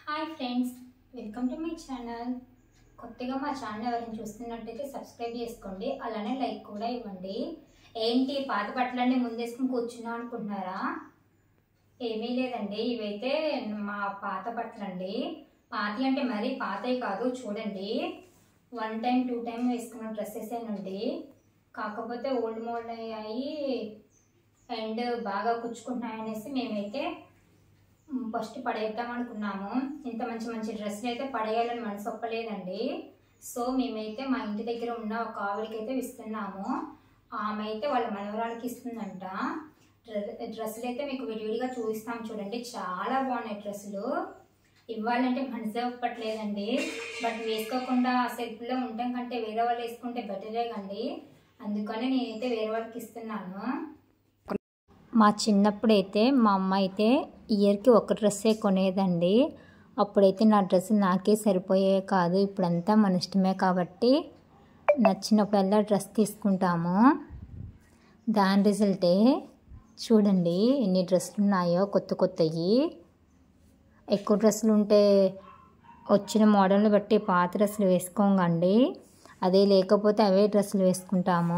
Hi friends welcome to my channel కొత్తగా మా channel ఎవరైనా చూస్తున్నట్టయితే సబ్స్క్రైబ్ చేసుకోండి అలానే లైక్ కూడా ఇవ్వండి ఏంటి పాత బట్టలన్నీ ముందేసుకుని కూర్చున్నాం అనుకుంటున్నారా ఏమీ లేదండి ఇవైతే మా పాత బట్టలండి పాతి అంటే మరీ పాతవి కాదు చూడండి వన్ టైం టూ టైం వేసుకున్న డ్రెస్సెస్ ఏనండి కాకపోతే ఓల్డ్ మోల్డ్ అయ్యాయి అండ్ బాగా కుచ్చుకుంటున్నాయి అనేసి మేమైతే ఫస్ట్ పడేద్దాం అనుకున్నాము ఇంత మంచి మంచి డ్రెస్సులు అయితే పడేయాలని మనసు ఒప్పలేదండి సో మేమైతే మా ఇంటి దగ్గర ఉన్న ఒక ఆవిడకి అయితే ఇస్తున్నాము ఆమె అయితే వాళ్ళ మనవరాలకి ఇస్తుందంట డ్రె- డ్రెస్సులు అయితే మీకు విడివిడిగా చూపిస్తాం చూడండి చాలా బాగున్నాయి డ్రెస్సులు ఇవ్వాలంటే మనసే ఒప్పట్లేదండి బట్ వేసుకోకుండా సెల్ఫ్లో ఉండటం కంటే వేరే వాళ్ళు వేసుకుంటే బెటరే కండి అందుకని నేనైతే వేరే వాళ్ళకి ఇస్తున్నాను మా చిన్నప్పుడైతే మా అమ్మ అయితే ఇయర్కి ఒక డ్రెస్సే కొనేదండి అప్పుడైతే నా డ్రెస్ నాకే సరిపోయే కాదు ఇప్పుడంతా మన ఇష్టమే కాబట్టి నచ్చినప్పుడల్లా డ్రెస్ తీసుకుంటాము దాని రిజల్టే చూడండి ఎన్ని డ్రెస్సులు ఉన్నాయో కొత్త కొత్తవి ఎక్కువ డ్రెస్సులు ఉంటే వచ్చిన మోడల్ని బట్టి పాత డ్రెస్సులు వేసుకోండి అదే లేకపోతే అవే డ్రెస్సులు వేసుకుంటాము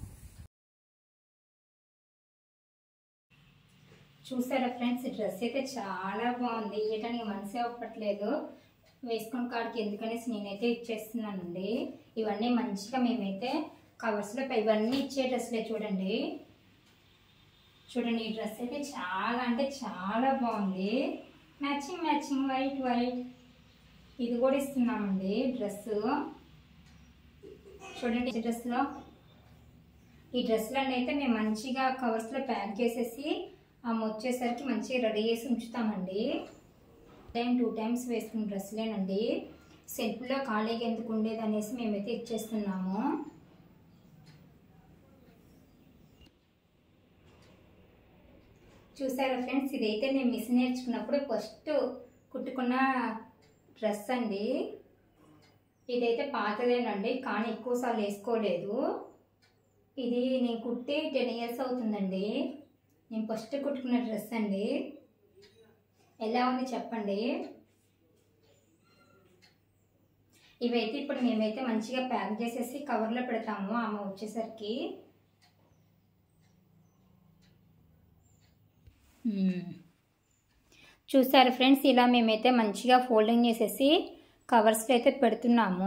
చూసారా ఫ్రెండ్స్ ఈ డ్రెస్ అయితే చాలా బాగుంది ఇవ్వటానికి మనసే ఒప్పట్లేదు వేసుకున్న కాడికి ఎందుకనేసి నేనైతే ఇచ్చేస్తున్నానండి ఇవన్నీ మంచిగా మేమైతే కవర్స్లో ఇవన్నీ ఇచ్చే డ్రెస్లే చూడండి చూడండి ఈ డ్రెస్ అయితే చాలా అంటే చాలా బాగుంది మ్యాచింగ్ మ్యాచింగ్ వైట్ వైట్ ఇది కూడా ఇస్తున్నామండి డ్రెస్ చూడండి ఈ డ్రెస్లో ఈ డ్రెస్లన్నీ అయితే మేము మంచిగా కవర్స్లో ప్యాక్ చేసేసి ఆమె వచ్చేసరికి మంచిగా రెడీ చేసి ఉంచుతామండి టైం టూ టైమ్స్ వేసుకున్న డ్రెస్లేనండి సెల్ఫ్లో ఖాళీగా ఎందుకు ఉండేది అనేసి మేమైతే ఇచ్చేస్తున్నాము చూసారా ఫ్రెండ్స్ ఇదైతే నేను మిస్ నేర్చుకున్నప్పుడు ఫస్ట్ కుట్టుకున్న డ్రెస్ అండి ఇదైతే పాతదేనండి కానీ ఎక్కువసార్లు వేసుకోలేదు ఇది నేను కుట్టి టెన్ ఇయర్స్ అవుతుందండి నేను ఫస్ట్ కుట్టుకున్న డ్రెస్ అండి ఎలా ఉంది చెప్పండి ఇవైతే ఇప్పుడు మేమైతే మంచిగా ప్యాక్ చేసేసి కవర్లో పెడతాము ఆమె వచ్చేసరికి మ్మ్. చూసారు ఫ్రెండ్స్ ఇలా మేమైతే మంచిగా ఫోల్డింగ్ చేసేసి కవర్స్లో అయితే పెడుతున్నాము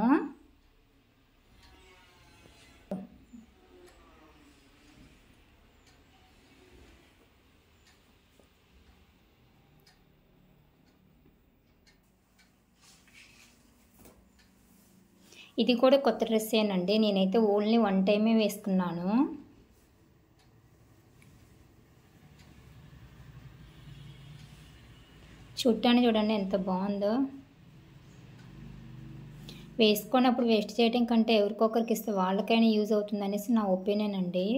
ఇది కూడా కొత్త డ్రెస్సేనండి నేనైతే ఓన్లీ వన్ టైమే వేసుకున్నాను చుట్టాన్ని చూడండి ఎంత బాగుందో వేసుకున్నప్పుడు వేస్ట్ చేయడం కంటే ఎవరికొకరికి ఇస్తే వాళ్ళకైనా యూజ్ అవుతుంది అనేసి నా ఒపీనియన్ అండి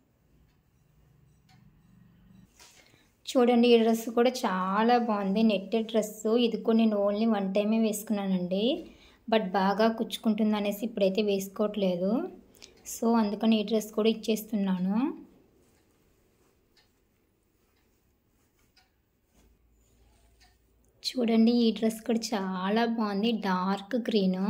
చూడండి ఈ డ్రెస్ కూడా చాలా బాగుంది నెట్టెడ్ డ్రెస్ ఇది కూడా నేను ఓన్లీ వన్ టైమే వేసుకున్నానండి బట్ బాగా కుచ్చుకుంటుంది అనేసి ఇప్పుడైతే వేసుకోవట్లేదు సో అందుకని ఈ డ్రెస్ కూడా ఇచ్చేస్తున్నాను చూడండి ఈ డ్రెస్ కూడా చాలా బాగుంది డార్క్ గ్రీను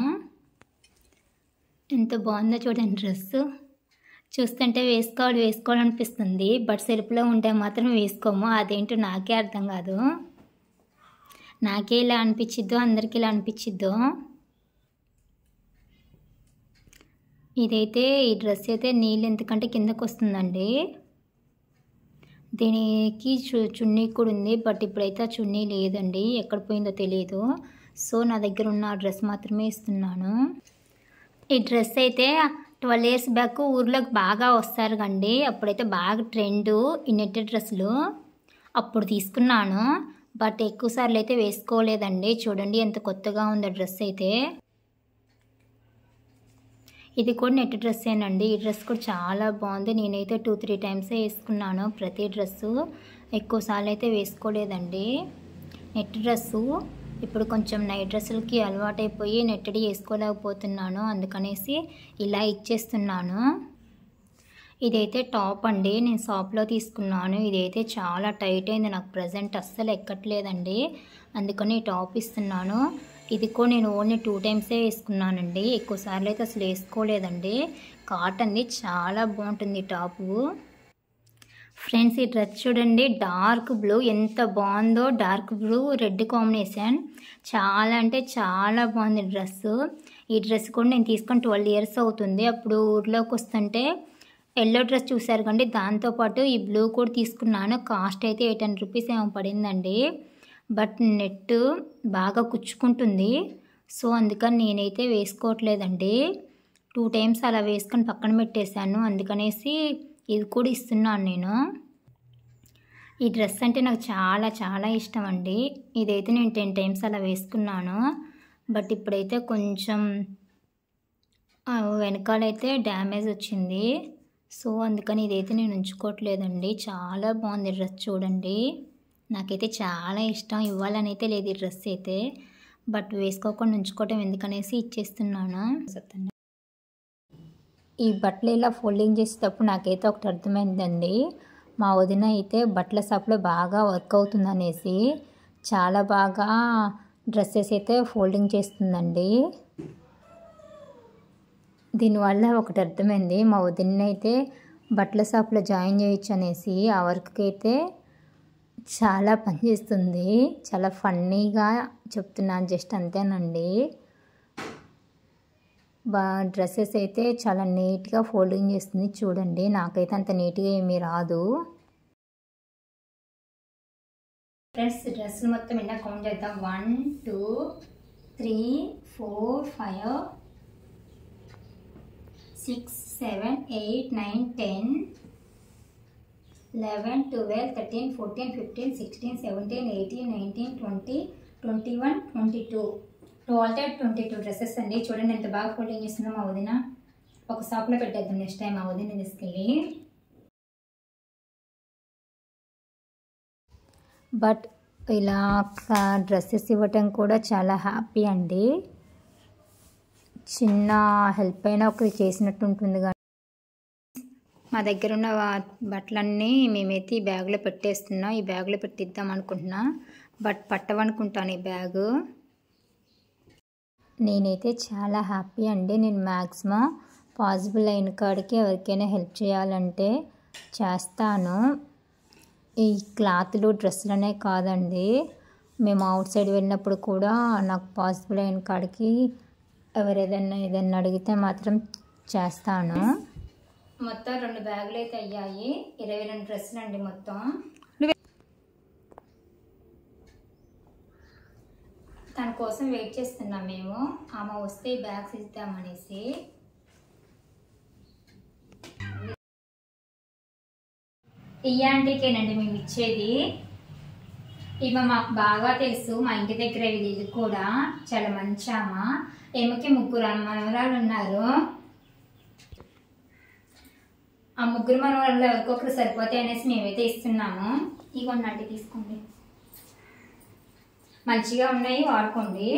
ఎంత బాగుందో చూడండి డ్రెస్ చూస్తుంటే వేసుకోవాలి వేసుకోవాలనిపిస్తుంది బట్ సెల్ఫ్లో ఉంటే మాత్రం వేసుకోము అదేంటో నాకే అర్థం కాదు నాకే ఇలా అనిపించిద్దో అందరికీ ఇలా అనిపించిద్దో ఇదైతే ఈ డ్రెస్ అయితే నీళ్ళు ఎందుకంటే కిందకు వస్తుందండి దీనికి చు చున్నీ కూడా ఉంది బట్ ఇప్పుడైతే ఆ చున్నీ లేదండి ఎక్కడ పోయిందో తెలియదు సో నా దగ్గర ఉన్న ఆ డ్రెస్ మాత్రమే ఇస్తున్నాను ఈ డ్రెస్ అయితే ట్వెల్వ్ ఇయర్స్ బ్యాక్ ఊర్లోకి బాగా వస్తారు కండి అప్పుడైతే బాగా ట్రెండ్ ఈ నెట్టెడ్ డ్రెస్సులు అప్పుడు తీసుకున్నాను బట్ ఎక్కువ సార్లు అయితే వేసుకోలేదండి చూడండి ఎంత కొత్తగా ఉందో డ్రెస్ అయితే ఇది కూడా నెట్ డ్రెస్సేనండి ఈ డ్రెస్ కూడా చాలా బాగుంది నేనైతే టూ త్రీ టైమ్సే వేసుకున్నాను ప్రతి డ్రెస్సు ఎక్కువసార్లు అయితే వేసుకోలేదండి నెట్ డ్రెస్సు ఇప్పుడు కొంచెం నైట్ డ్రెస్సులకి అలవాటైపోయి నెట్టడి వేసుకోలేకపోతున్నాను అందుకనేసి ఇలా ఇచ్చేస్తున్నాను ఇదైతే టాప్ అండి నేను షాప్లో తీసుకున్నాను ఇదైతే చాలా టైట్ అయింది నాకు ప్రజెంట్ అస్సలు ఎక్కట్లేదండి అందుకని ఈ టాప్ ఇస్తున్నాను ఇది కూడా నేను ఓన్లీ టూ టైమ్సే వేసుకున్నానండి ఎక్కువ సార్లు అయితే అసలు వేసుకోలేదండి కాటన్ది చాలా బాగుంటుంది ఈ టాపు ఫ్రెండ్స్ ఈ డ్రెస్ చూడండి డార్క్ బ్లూ ఎంత బాగుందో డార్క్ బ్లూ రెడ్ కాంబినేషన్ చాలా అంటే చాలా బాగుంది డ్రెస్ ఈ డ్రెస్ కూడా నేను తీసుకొని ట్వెల్వ్ ఇయర్స్ అవుతుంది అప్పుడు ఊర్లోకి వస్తుంటే ఎల్లో డ్రెస్ చూసారు కండి దాంతోపాటు ఈ బ్లూ కూడా తీసుకున్నాను కాస్ట్ అయితే ఎయిట్ హండ్రెడ్ రూపీస్ ఏమో పడిందండి బట్ నెట్ బాగా కుచ్చుకుంటుంది సో అందుకని నేనైతే వేసుకోవట్లేదండి టూ టైమ్స్ అలా వేసుకొని పక్కన పెట్టేశాను అందుకనేసి ఇది కూడా ఇస్తున్నాను నేను ఈ డ్రెస్ అంటే నాకు చాలా చాలా ఇష్టం అండి ఇదైతే నేను టెన్ టైమ్స్ అలా వేసుకున్నాను బట్ ఇప్పుడైతే కొంచెం ఆ, వెనకాలైతే డ్యామేజ్ వచ్చింది సో అందుకని ఇదైతే నేను ఉంచుకోవట్లేదండి చాలా బాగుంది డ్రెస్ చూడండి నాకైతే చాలా ఇష్టం ఇవ్వాలని అయితే లేదు ఈ డ్రెస్ అయితే బట్ వేసుకోకుండా ఉంచుకోవటం ఎందుకనేసి ఇచ్చేస్తున్నాను ఈ బట్టలు ఇలా ఫోల్డింగ్ చేసేటప్పుడు నాకైతే ఒకటి అర్థమైందండి మా వదిన అయితే బట్టల షాప్లో బాగా వర్క్ అవుతుంది అనేసి చాలా బాగా డ్రెస్సెస్ అయితే ఫోల్డింగ్ చేస్తుందండి దీనివల్ల ఒకటి అర్థమైంది మా వదిన అయితే బట్టల షాప్లో జాయిన్ చేయొచ్చు అనేసి ఆ వర్క్కి అయితే చాలా పనిచేస్తుంది చాలా ఫన్నీగా చెప్తున్నాను జస్ట్ అంతేనండి బా డ్రెస్సెస్ అయితే చాలా నీట్గా ఫోల్డింగ్ చేస్తుంది చూడండి నాకైతే అంత నీట్గా ఏమీ రాదు డ్రెస్ డ్రెస్ మొత్తం ఎండా కౌంట్ చేద్దాం one two three four five six seven eight nine ten eleven twelve thirteen fourteen fifteen sixteen seventeen eighteen nineteen twenty twenty one twenty two total twenty two dresses అండి చూడండి ఎంత బాగా folding చేస్తుందో మా వదిన ఒక షాప్లో పెట్టేద్దాం నెక్స్ట్ టైం మా వదిన తీసుకెళ్ళి బట్ ఇలా డ్రెస్సెస్ ఇవ్వటం కూడా చాలా హ్యాపీ అండి చిన్న హెల్ప్ అయినా ఒకరి చేసినట్టు ఉంటుంది కానీ మా దగ్గర ఉన్న వా- బట్టలన్నీ మేమైతే ఈ బ్యాగ్లో పెట్టేస్తున్నాం ఈ బ్యాగ్లో పెట్టిద్దాం అనుకుంటున్నా బట్ పట్టవనుకుంటాను ఈ బ్యాగు నేనైతే చాలా హ్యాపీ అండి నేను మ్యాక్సిమం పాసిబుల్ అయిన కాడికి ఎవరికైనా హెల్ప్ చేయాలంటే చేస్తాను ఈ క్లాత్లు డ్రెస్సులనే కాదండి మేము అవుట్ సైడ్ వెళ్ళినప్పుడు కూడా నాకు పాసిబుల్ అయిన కాడికి ఎవరు ఏదైనా ఏదైనా అడిగితే మాత్రం చేస్తాను మొత్తం రెండు బ్యాగులు అయితే అయ్యాయి ఇరవై రెండు డ్రెస్సులు అండి మొత్తం తన కోసం వెయిట్ చేస్తున్నాం మేము ఆమె వస్తే ఈ బ్యాగ్స్ ఇద్దామనేసి ఈ ఆంటీకేనండి మేము ఇచ్చేది ఈమె మాకు బాగా తెలుసు మా ఇంటి దగ్గర ఇది కూడా చాలా మంచి ఆమె ఈమెకి ముగ్గురు మనవరాలు ఉన్నారు ఆ ముగ్గురు మనవరాలు ఎవరికొకరు సరిపోతాయి అనేసి మేమైతే ఇస్తున్నాము ఇగోండి ఆంటీ తీసుకోండి మంచిగా ఉన్నాయి వాడుకోండి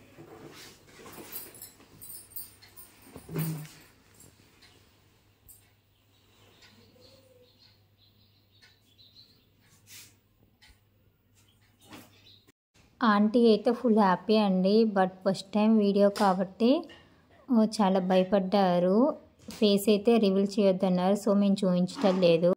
ఆంటీ అయితే ఫుల్ హ్యాపీ అండి బట్ ఫస్ట్ టైం వీడియో కాబట్టి ఓ, చాలా భయపడ్డారు ఫేస్ అయితే రివీల్ చేయొద్దన్నారు సో మేము చూపించటం లేదు